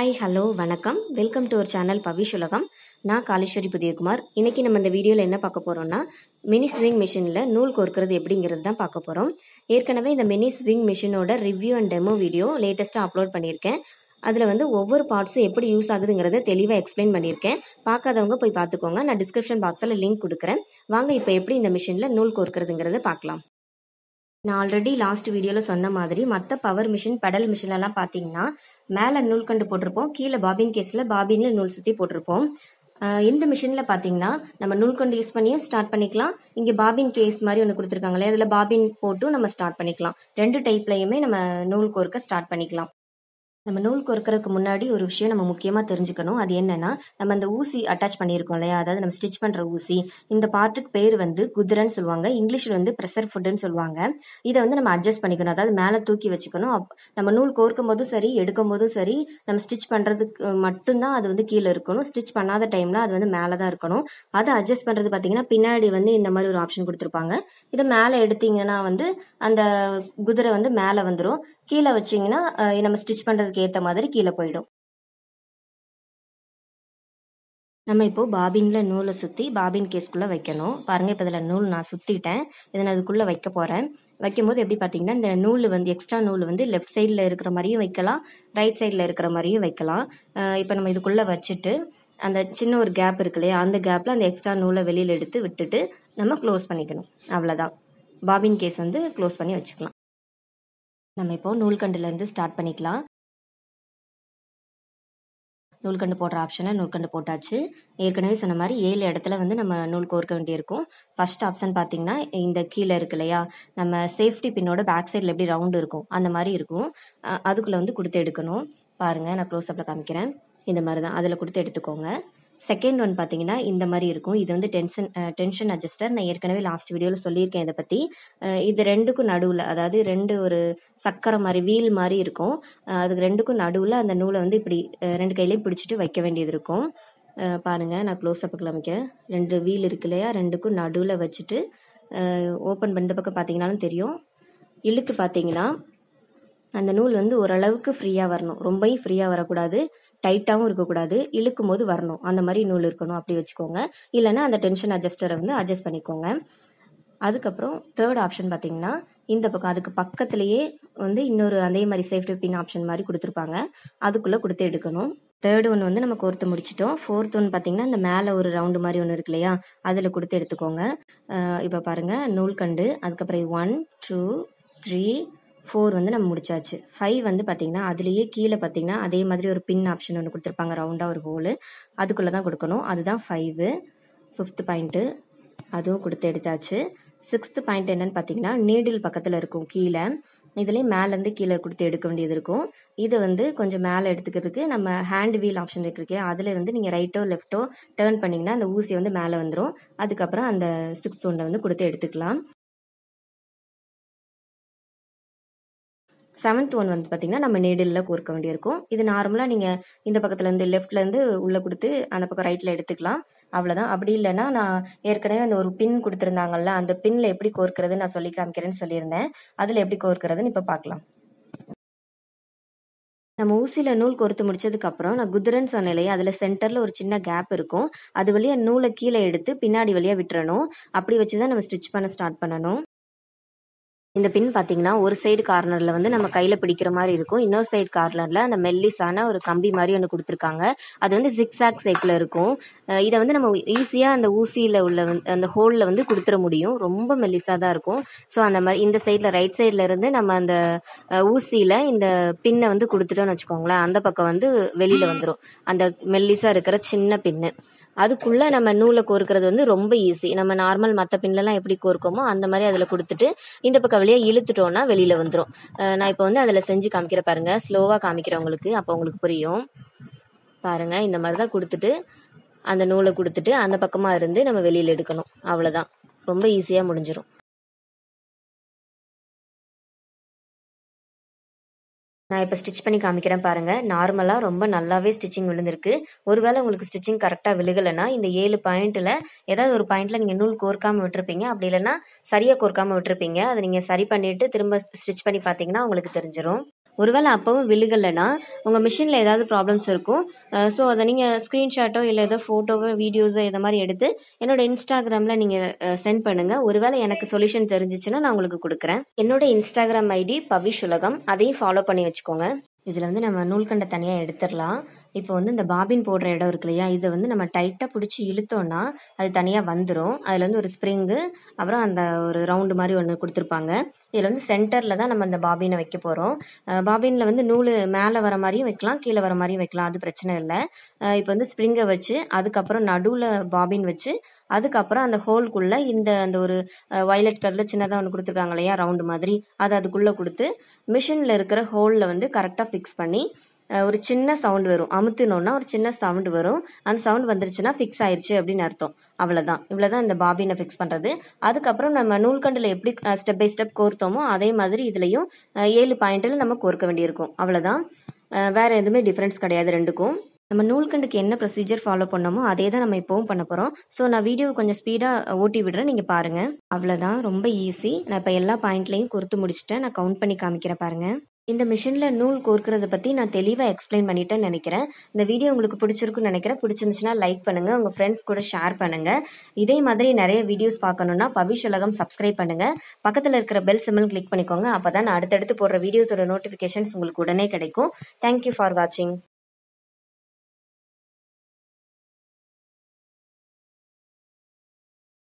hi hello வணக்கம் welcome to our channel Pavish உலகம் நான் காளீஸ்வரி புதியகுமார் இன்னைக்கு நம்ம இந்த வீடியோவில் என்ன பார்க்க போகிறோம்னா மினி ஸ்விங் மிஷினில் நூல் கோர்க்கிறது எப்படிங்கிறது தான் பார்க்க போகிறோம் ஏற்கனவே இந்த மினி ஸ்விங் மிஷினோட ரிவ்யூ அண்ட் டெமோ வீடியோ லேட்டஸ்ட்டாக அப்லோட் பண்ணியிருக்கேன் அதில் வந்து ஒவ்வொரு பார்ட்ஸும் எப்படி யூஸ் ஆகுதுங்கிறத தெளிவாக எக்ஸ்பிளைன் பண்ணியிருக்கேன் பார்க்காதவங்க போய் பார்த்துக்கோங்க நான் டிஸ்கிரிப்ஷன் பாக்ஸில் லிங்க் கொடுக்குறேன் வாங்க இப்போ எப்படி இந்த மிஷினில் நூல் கோர்க்கிறதுங்கிறத பார்க்கலாம் நான் ஆல்ரெடி லாஸ்ட் வீடியோவில் சொன்ன மாதிரி மற்ற பவர் மிஷின் பெடல் மிஷின்லலாம் பார்த்தீங்கன்னா மேலே நூல் கண்டு போட்டிருப்போம் கீழே பாபின் கேஸில் பாபினில் நூல் சுற்றி போட்டிருப்போம் ஆஹ் இந்த மிஷினில் பார்த்தீங்கன்னா நம்ம நூல் கொண்டு யூஸ் பண்ணியும் ஸ்டார்ட் பண்ணிக்கலாம் இங்கே பாபின் கேஸ் மாதிரி ஒன்று கொடுத்துருக்காங்களே அதில் பாபின் போட்டும் நம்ம ஸ்டார்ட் பண்ணிக்கலாம் ரெண்டு டைப்லையுமே நம்ம நூல் கோர்க்க ஸ்டார்ட் பண்ணிக்கலாம் நம்ம நூல் கோர்க்கறதுக்கு முன்னாடி ஒரு விஷயம் நம்ம முக்கியமாக தெரிஞ்சுக்கணும் அது என்னன்னா நம்ம அந்த ஊசி அட்டாச் பண்ணியிருக்கோம் இல்லையா அதாவது நம்ம ஸ்டிச் பண்ணுற ஊசி இந்த பார்ட்டுக்கு பேர் வந்து குதிரைன்னு சொல்லுவாங்க இங்கிலீஷில் வந்து ப்ரெஷர் ஃபுட்டுன்னு சொல்லுவாங்க இதை வந்து நம்ம அட்ஜஸ்ட் பண்ணிக்கணும் அதாவது மேலே தூக்கி வச்சுக்கணும் அப் நம்ம நூல் கோர்க்கும் போதும் சரி எடுக்கும் போதும் சரி நம்ம ஸ்டிச் பண்ணுறதுக்கு மட்டும்தான் அது வந்து கீழே இருக்கணும் ஸ்டிச் பண்ணாத டைமில் அது வந்து மேலே தான் இருக்கணும் அதை அட்ஜஸ்ட் பண்ணுறது பார்த்தீங்கன்னா பின்னாடி வந்து இந்த மாதிரி ஒரு ஆப்ஷன் கொடுத்துருப்பாங்க இதை மேலே எடுத்தீங்கன்னா வந்து அந்த குதிரை வந்து மேலே வந்துடும் கீழே வச்சிங்கன்னா அஹ், நம்ம ஸ்டிச் பண்ணுறதுக்கு ஏற்ற மாதிரி கீழே போயிடும் நம்ம இப்போ பாபின்ல நூலை சுற்றி பாபின் கேஸ்க்குள்ளே வைக்கணும் பாருங்க இப்போ இதில் நூல் நான் சுற்றிட்டேன் இதை நான் இதுக்குள்ளே வைக்க போகிறேன் வைக்கும்போது எப்படி பார்த்தீங்கன்னா இந்த நூல் வந்து எக்ஸ்ட்ரா நூல் வந்து லெஃப்ட் சைடில் இருக்கிற மாதிரியும் வைக்கலாம் ரைட் சைடில் இருக்கிற மாதிரியும் வைக்கலாம் அஹ் இப்போ நம்ம இதுக்குள்ளே வச்சுட்டு அந்த சின்ன ஒரு கேப் இருக்கு இல்லையா அந்த கேப்பில் அந்த எக்ஸ்ட்ரா நூலை வெளியில் எடுத்து விட்டுட்டு நம்ம க்ளோஸ் பண்ணிக்கணும் அவ்வளோதான் பாபின் கேஸ் வந்து க்ளோஸ் பண்ணி வச்சுக்கலாம் நம்ம இப்போ நூல்கண்டுலேருந்து ஸ்டார்ட் பண்ணிக்கலாம் நூல்கண்டு போடுற ஆப்ஷனை நூல்கண்டு போட்டாச்சு ஏற்கனவே சொன்ன மாதிரி ஏழு இடத்துல வந்து நம்ம நூல் கோர்க்க வேண்டியிருக்கும் ஃபர்ஸ்ட் ஆப்ஷன் பார்த்தீங்கன்னா இந்த கீழே இருக்கு இல்லையா நம்ம சேஃப்டி பின்னோட பேக் சைடில் எப்படி ரவுண்டு இருக்கும் அந்த மாதிரி இருக்கும் அஹ் அதுக்குள்ள வந்து கொடுத்து எடுக்கணும் பாருங்க நான் க்ளோஸ் அப்பில் காமிக்கிறேன் இந்த மாதிரி தான் அதில் கொடுத்து எடுத்துக்கோங்க செகண்ட் ஒன் பார்த்தீங்கன்னா இந்த மாதிரி இருக்கும் இது வந்து டென்ஷன் டென்ஷன் அட்ஜஸ்டர் நான் ஏற்கனவே லாஸ்ட் வீடியோவில் சொல்லியிருக்கேன் இதை பற்றி அஹ் இது ரெண்டுக்கும் நடுவில் அதாவது ரெண்டு ஒரு சக்கரம் மாதிரி வீல் மாதிரி இருக்கும் அஹ் அதுக்கு ரெண்டுக்கும் நடுவில் அந்த நூலை வந்து இப்படி அஹ் ரெண்டு கையிலையும் பிடிச்சிட்டு வைக்க வேண்டியது இருக்கும் அஹ் பாருங்க நான் க்ளோஸ் அப்புக்கு அமைக்கிறேன் ரெண்டு வீல் இருக்கு இல்லையா ரெண்டுக்கும் நடுவில் வச்சுட்டு ஓப்பன் பண்ண இந்த பக்கம் பார்த்தீங்கன்னாலும் தெரியும் இழுத்து பார்த்தீங்கன்னா அந்த நூல் வந்து ஓரளவுக்கு ஃப்ரீயாக வரணும் ரொம்பவும் ஃப்ரீயாக வரக்கூடாது டைட்டாகவும் இருக்கக்கூடாது இழுக்கும் போது வரணும் அந்த மாதிரி நூல் இருக்கணும் அப்படி வச்சுக்கோங்க இல்லைன்னா அந்த டென்ஷன் அட்ஜஸ்டரை வந்து அட்ஜஸ்ட் பண்ணிக்கோங்க அதுக்கப்புறம் தேர்ட் ஆப்ஷன் பார்த்தீங்கன்னா இந்த பக்கம் அதுக்கு பக்கத்துலேயே வந்து இன்னொரு அதே மாதிரி சேஃப்டி பின் ஆப்ஷன் மாதிரி கொடுத்துருப்பாங்க அதுக்குள்ளே கொடுத்து எடுக்கணும் தேர்ட் ஒன்று வந்து நம்ம கோர்த்து முடிச்சிட்டோம் ஃபோர்த் ஒன்று பார்த்தீங்கன்னா இந்த மேலே ஒரு ரவுண்டு மாதிரி ஒன்று இருக்கு இல்லையா அதில் கொடுத்து எடுத்துக்கோங்க இப்போ பாருங்கள் நூல்கண்டு அதுக்கப்புறம் ஒன் டூ த்ரீ ஃபோர் வந்து நம்ம முடிச்சாச்சு ஃபைவ் வந்து பார்த்தீங்கன்னா அதுலேயே கீழே பார்த்தீங்கன்னா அதே மாதிரி ஒரு பின் ஆப்ஷன் ஒன்று கொடுத்துருப்பாங்க ரவுண்டாக ஒரு ஹோலு அதுக்குள்ளே தான் கொடுக்கணும் அதுதான் ஃபைவு ஃபிஃப்த் பாயிண்ட்டு அதுவும் கொடுத்து எடுத்தாச்சு சிக்ஸ்த் பாயிண்ட் என்னன்னு பார்த்தீங்கன்னா நீடில் பக்கத்தில் இருக்கும் கீழே இதுலேயும் மேலேருந்து கீழே கொடுத்து எடுக்க வேண்டியது இருக்கும் இது வந்து கொஞ்சம் மேலே எடுத்துக்கிறதுக்கு நம்ம ஹேண்ட் வீல் ஆப்ஷன் இருக்கு அதில் வந்து நீங்கள் ரைட்டோ லெஃப்ட்டோ டேர்ன் பண்ணிங்கன்னா அந்த ஊசி வந்து மேலே வந்துடும் அதுக்கப்புறம் அந்த சிக்ஸ்த் ஒன்றை வந்து கொடுத்து எடுத்துக்கலாம் செவன்த் ஒன் வந்து பார்த்தீங்கன்னா நம்ம நீடிலில் கோர்க்க வேண்டியிருக்கும் இது நார்மலாக நீங்கள் இந்த பக்கத்துலேருந்து லெஃப்ட்லேருந்து உள்ளே கொடுத்து அந்த பக்கம் ரைட்டில் எடுத்துக்கலாம் அவ்வளோதான் அப்படி இல்லைன்னா நான் ஏற்கனவே அந்த ஒரு பின் கொடுத்துருந்தாங்கல்ல அந்த பின்ல எப்படி கோர்க்கிறது நான் சொல்லி காமிக்கிறேன்னு சொல்லியிருந்தேன் அதில் எப்படி கோர்க்கிறதுன்னு இப்போ பார்க்கலாம் நம்ம ஊசியில் நூல் கோர்த்து முடிச்சதுக்கு அப்புறம் நான் குதிரைன்னு சொன்னேன் இல்லையா அதில் சென்டரில் ஒரு சின்ன கேப் இருக்கும் அது வழியாக நூலை கீழே எடுத்து பின்னாடி வழியாக விட்டுறணும் அப்படி வச்சு தான் நம்ம ஸ்டிச் பண்ண ஸ்டார்ட் பண்ணணும் இந்த பின் பார்த்தீங்கன்னா ஒரு சைடு கார்னரில் வந்து நம்ம கையில் பிடிக்கிற மாதிரி இருக்கும் இன்னொரு சைடு கார்னரில் அந்த மெல்லிஸான ஒரு கம்பி மாதிரி ஒன்று கொடுத்துருக்காங்க அது வந்து ஜிக்ஸாக் ஷேப்பில் இருக்கும் அஹ் இதை வந்து நம்ம ஈஸியாக அந்த ஊசியில் உள்ள வந்து அந்த ஹோலில் வந்து கொடுத்துட முடியும் ரொம்ப மெல்லிஸாக தான் இருக்கும் ஸோ அந்த மாதிரி இந்த சைடில் ரைட் சைடில் இருந்து நம்ம அந்த ஊசியில் இந்த பின்னை வந்து கொடுத்துட்டோம்னு வச்சுக்கோங்களேன் அந்த பக்கம் வந்து வெளியில் வந்துடும் அந்த மெல்லிஸாக இருக்கிற சின்ன பின்னு அதுக்குள்ள நம்ம நூலை கோர்க்கிறது வந்து ரொம்ப ஈஸி நம்ம நார்மல் மற்ற பின்லலாம் எப்படி கோர்க்கோமோ அந்த மாதிரி அதில் கொடுத்துட்டு இந்த பக்கம் வழியா இழுத்துட்டோம்னா வெளியில வந்துடும் நான் இப்போ வந்து அதில் செஞ்சு காமிக்கிற பாருங்க ஸ்லோவாக காமிக்கிறேன் உங்களுக்கு அப்போ உங்களுக்கு புரியும் பாருங்க இந்த மாதிரி தான் கொடுத்துட்டு அந்த நூலை கொடுத்துட்டு அந்த பக்கமா இருந்து நம்ம வெளியில எடுக்கணும் அவ்வளோதான் ரொம்ப ஈஸியாக முடிஞ்சிடும் நான் இப்போ ஸ்டிச் பண்ணி காமிக்கிறேன் பாருங்க நார்மலாக ரொம்ப நல்லாவே ஸ்டிச்சிங் விழுந்திருக்கு ஒருவேளை உங்களுக்கு ஸ்டிச்சிங் கரெக்டாக விழுகலைன்னா இந்த ஏழு பாயிண்ட்டில் ஏதாவது ஒரு பாயிண்ட்ல நீங்கள் நூல் கோர்க்காம விட்டுருப்பீங்க அப்படி இல்லைன்னா சரியாக கோர்க்காம விட்டுருப்பீங்க அதை நீங்கள் சரி பண்ணிட்டு திரும்ப ஸ்டிச் பண்ணி பார்த்தீங்கன்னா உங்களுக்கு தெரிஞ்சிடும் ஒருவேளை அப்பவும் விழுகலைன்னா உங்கள் மிஷினில் ஏதாவது ப்ராப்ளம்ஸ் இருக்கும் ஸோ அதை நீங்கள் ஸ்க்ரீன்ஷாட்டோ இல்லை ஏதோ ஃபோட்டோவோ வீடியோஸோ இதை மாதிரி எடுத்து என்னோட இன்ஸ்டாகிராமில் நீங்கள் சென்ட் பண்ணுங்கள் ஒருவேளை எனக்கு சொல்யூஷன் தெரிஞ்சிச்சுன்னா நான் உங்களுக்கு கொடுக்குறேன் என்னோட இன்ஸ்டாகிராம் ஐடி பவிஷ் உலகம் அதையும் ஃபாலோ பண்ணி வச்சுக்கோங்க இதில் வந்து நம்ம நூல்கண்டை தனியாக எடுத்துடலாம் இப்போ வந்து இந்த பாபின் போடுற இடம் இருக்கு இல்லையா இதை வந்து நம்ம டைட்டாக பிடிச்சி இழுத்தோம்னா அது தனியாக வந்துடும் அதில் வந்து ஒரு ஸ்ப்ரிங்கு அப்புறம் அந்த ஒரு ரவுண்டு மாதிரி ஒன்று கொடுத்துருப்பாங்க இதில் வந்து சென்டரில் தான் நம்ம அந்த பாபினை வைக்க போகிறோம் பாபினில் வந்து நூல் மேலே வர மாதிரியும் வைக்கலாம் கீழே வர மாதிரியும் வைக்கலாம் அது பிரச்சனை இல்லை இப்போ வந்து ஸ்ப்ரிங்கை வச்சு அதுக்கப்புறம் நடுவில் பாபின் வச்சு அதுக்கப்புறம் அந்த ஹோல்குள்ளே இந்த அந்த ஒரு வயலட் கலரில் சின்னதாக ஒன்று கொடுத்துருக்காங்க இல்லையா ரவுண்டு மாதிரி அது அதுக்குள்ளே கொடுத்து மிஷினில் இருக்கிற ஹோலில் வந்து கரெக்டாக ஃபிக்ஸ் பண்ணி அஹ், ஒரு சின்ன சவுண்ட் வரும் அமுத்துனோன்னா ஒரு சின்ன சவுண்ட் வரும் அந்த சவுண்ட் வந்துருச்சுன்னா ஃபிக்ஸ் ஆயிருச்சு அப்படின்னு அர்த்தம் அவ்வளோதான் இவ்வளோதான் இந்த பாபினை ஃபிக்ஸ் பண்ணுறது அதுக்கப்புறம் நம்ம நூல்கண்டில் எப்படி ஸ்டெப் பை ஸ்டெப் கோர்த்தோமோ அதே மாதிரி இதுலேயும் ஏழு பாயிண்டில் நம்ம கோர்க்க வேண்டியிருக்கும் அவ்வளோதான் அஹ், வேற எதுவுமே டிஃப்ரென்ஸ் கிடையாது ரெண்டுக்கும் நம்ம நூல்கண்டுக்கு என்ன ப்ரொசீஜர் ஃபாலோ பண்ணோமோ அதே தான் நம்ம இப்போவும் பண்ண போகிறோம் ஸோ நான் வீடியோ கொஞ்சம் ஸ்பீடாக ஓட்டி விடுறேன் நீங்கள் பாருங்கள் அவ்வளோதான் ரொம்ப ஈஸி நான் இப்போ எல்லா பாயிண்ட்லையும் கொடுத்து முடிச்சுட்டேன் நான் கவுண்ட் பண்ணி காமிக்கிறேன் பாருங்கள் இந்த மிஷினில் நூல் கோர்க்கிறத பற்றி நான் தெளிவாக எக்ஸ்பிளைன் பண்ணிட்டேன்னு நினைக்கிறேன் இந்த வீடியோ உங்களுக்கு பிடிச்சிருக்குன்னு நினைக்கிறேன் பிடிச்சிருந்துச்சுன்னா லைக் பண்ணுங்கள் உங்கள் ஃப்ரெண்ட்ஸ் கூட ஷேர் பண்ணுங்கள் இதே மாதிரி நிறைய வீடியோஸ் பார்க்கணுன்னா பவிஷ் உலகம் சப்ஸ்கிரைப் பண்ணுங்கள் பக்கத்தில் இருக்கிற பெல் சிம்பிள் கிளிக் பண்ணிக்கோங்க அப்போ தான் நான் அடுத்தடுத்து போடுற வீடியோஸோட நோட்டிஃபிகேஷன்ஸ் உங்களுக்கு உடனே கிடைக்கும் தேங்க்யூ ஃபார் வாட்சிங்